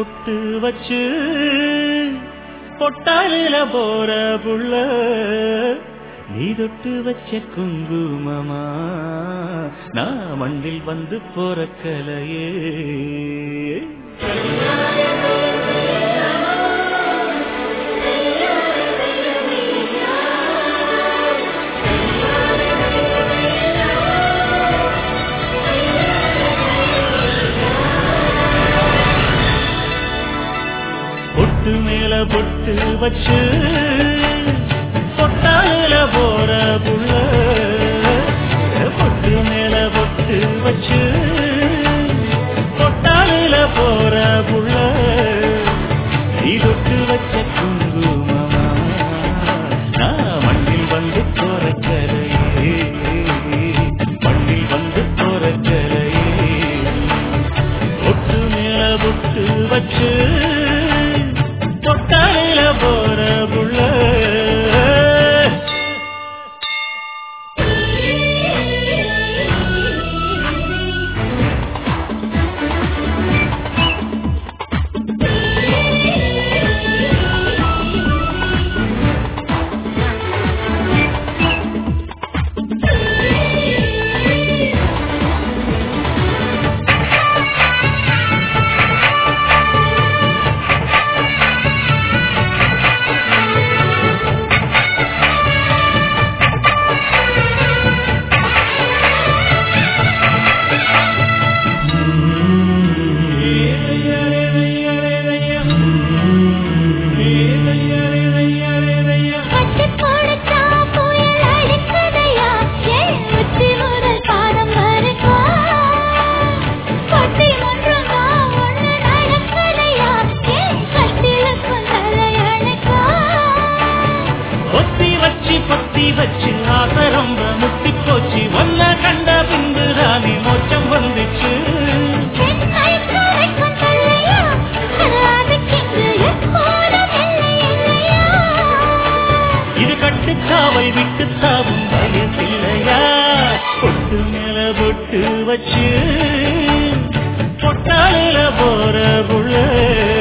புட்டு வச்சு பொட்டாலில போற புள்ள நீ தொட்டு வச்ச குங்குமமா நான் மண்ணில் வந்து போறக்கலையே பொட்டு மேல பொட்டு வச்சு பொட்டால போற புள்ள பொட்டு மேல பொட்டு வச்சு பொட்டால போற புள்ள நீ தொட்டு வச்ச குங்குமமா நான் மண்ணில் வந்து போற கரையே மண்ணில் வந்து போற கரையே பொட்டு மேல பொட்டு வச்சு பொட்டாலில போற புள்ள பட்டு கொடுத்தா புயல் அடிக்குதையா என் உச்சி முதல் பாதம் வரைக்கும் கொட்டி ஒன்றுமா ஒன்று நடக்குதையா என் கட்டிலுக்குள் தலையணைக்கும் ஒத்தி வச்சு பொத்தி வச்சு ஆசை ரொம்ப முத்தி போச்சு ஒன்ன கண்ட பின்பு ராணி மோச்சம் வந்துச்சு என்னை குறைக்கும் தொல்லையா அதுக்கென்று எப்போதும் இல்லை இல்லையா இது கட்டு காவல் விட்டு சாவும் வயசில்லையா பொட்டு மேல பொட்டு வச்சு பொட்டாலில போற புள்ள